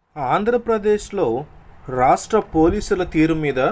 ఆంధ్రప్రదేశ్లో రాష్ట్ర పోలీసుల తీరు మీద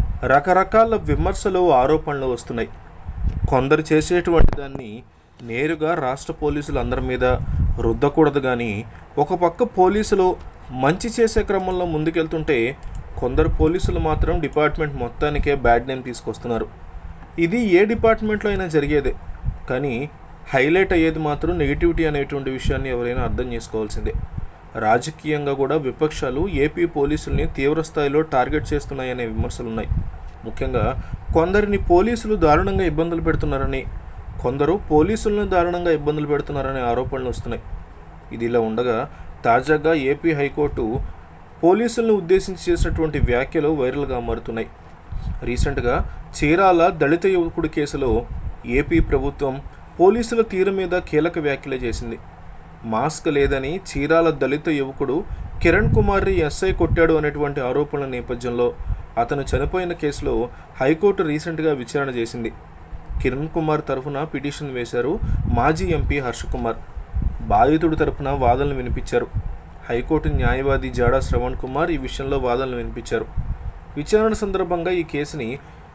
రకరకాల విమర్శలు ఆరోపణలు వస్తున్నాయి కొందరు చేసేటువంటి దాన్ని నేరుగా రాష్ట్ర పోలీసులు అందరి మీద రుద్దకూడదు కానీ ఒక పక్క పోలీసులు మంచి చేసే క్రమంలో ముందుకెళ్తుంటే కొందరు పోలీసులు మాత్రం డిపార్ట్మెంట్ మొత్తానికే బ్యాడ్ నేమ్ తీసుకొస్తున్నారు ఇది ఏ డిపార్ట్మెంట్లో అయినా జరిగేదే కానీ హైలైట్ అయ్యేది మాత్రం నెగిటివిటీ అనేటువంటి విషయాన్ని ఎవరైనా అర్థం చేసుకోవాల్సిందే రాజకీయంగా కూడా విపక్షాలు ఏపీ పోలీసుల్ని తీవ్ర స్థాయిలో టార్గెట్ చేస్తున్నాయనే విమర్శలు ఉన్నాయి ముఖ్యంగా కొందరిని పోలీసులు దారుణంగా ఇబ్బందులు పెడుతున్నారని కొందరు పోలీసులను దారుణంగా ఇబ్బందులు పెడుతున్నారనే ఆరోపణలు వస్తున్నాయి ఇది ఇలా ఉండగా తాజాగా ఏపీ హైకోర్టు పోలీసులను ఉద్దేశించి చేసినటువంటి వ్యాఖ్యలు వైరల్గా మారుతున్నాయి రీసెంట్గా చీరాల దళిత యువకుడి కేసులో ఏపీ ప్రభుత్వం పోలీసుల తీరు మీద కీలక వ్యాఖ్యలు చేసింది మాస్క్ లేదని చీరాల దళిత యువకుడు కిరణ్ కుమార్ని ఎస్ఐ కొట్టాడు అనేటువంటి ఆరోపణల నేపథ్యంలో అతను చనిపోయిన కేసులో హైకోర్టు రీసెంట్గా విచారణ చేసింది కిరణ్ కుమార్ తరఫున పిటిషన్ వేశారు మాజీ ఎంపీ హర్ష కుమార్ బాధితుడి తరఫున వాదనలు వినిపించారు హైకోర్టు న్యాయవాది జాడా శ్రవణ్ కుమార్ ఈ విషయంలో వాదనలు వినిపించారు విచారణ సందర్భంగా ఈ కేసుని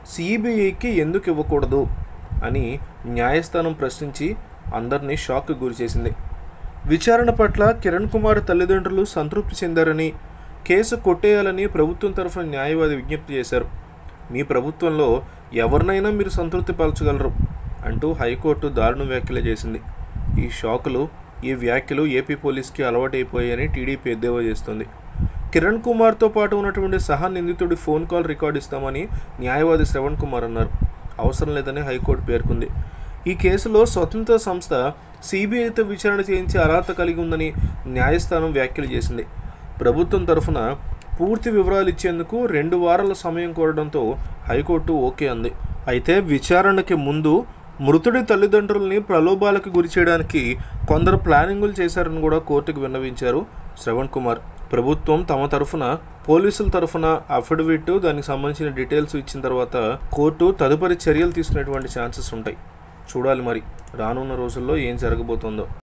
సిబిఐకి ఎందుకు ఇవ్వకూడదు అని న్యాయస్థానం ప్రశ్నించి అందరినీ షాక్కి గురిచేసింది విచారణ పట్ల కిరణ్ కుమార్ తల్లిదండ్రులు సంతృప్తి చెందారని కేసు కొట్టేయాలని ప్రభుత్వం తరఫున న్యాయవాది విజ్ఞప్తి చేశారు మీ ప్రభుత్వంలో ఎవరినైనా మీరు సంతృప్తి పరచగలరు అంటూ హైకోర్టు దారుణ వ్యాఖ్యలు చేసింది ఈ షాకులు ఈ వ్యాఖ్యలు ఏపీ పోలీస్కి అలవాటైపోయాయని టీడీపీ ఎద్దేవా చేస్తుంది కిరణ్ కుమార్తో పాటు ఉన్నటువంటి సహా నిందితుడి ఫోన్ కాల్ రికార్డు ఇస్తామని న్యాయవాది శ్రవణ్ కుమార్ అన్నారు అవసరం లేదని హైకోర్టు పేర్కొంది ఈ కేసులో స్వతంత్ర సంస్థ సిబిఐతో విచారణ చేయించే అర్హత కలిగి ఉందని న్యాయస్థానం వ్యాఖ్యలు చేసింది ప్రభుత్వం తరఫున పూర్తి వివరాలు ఇచ్చేందుకు రెండు వారాల సమయం కోరడంతో హైకోర్టు ఓకే అంది అయితే విచారణకి ముందు మృతుడి తల్లిదండ్రుల్ని ప్రలోభాలకు గురి చేయడానికి కొందరు ప్లానింగులు చేశారని కూడా కోర్టుకు విన్నవించారు శ్రవణ్ కుమార్ ప్రభుత్వం తమ తరఫున పోలీసుల తరఫున అఫిడవిట్ దానికి సంబంధించిన డీటెయిల్స్ ఇచ్చిన తర్వాత కోర్టు తదుపరి చర్యలు తీసుకునేటువంటి ఛాన్సెస్ ఉంటాయి చూడాలి మరి రానున్న రోజుల్లో ఏం జరగబోతుందో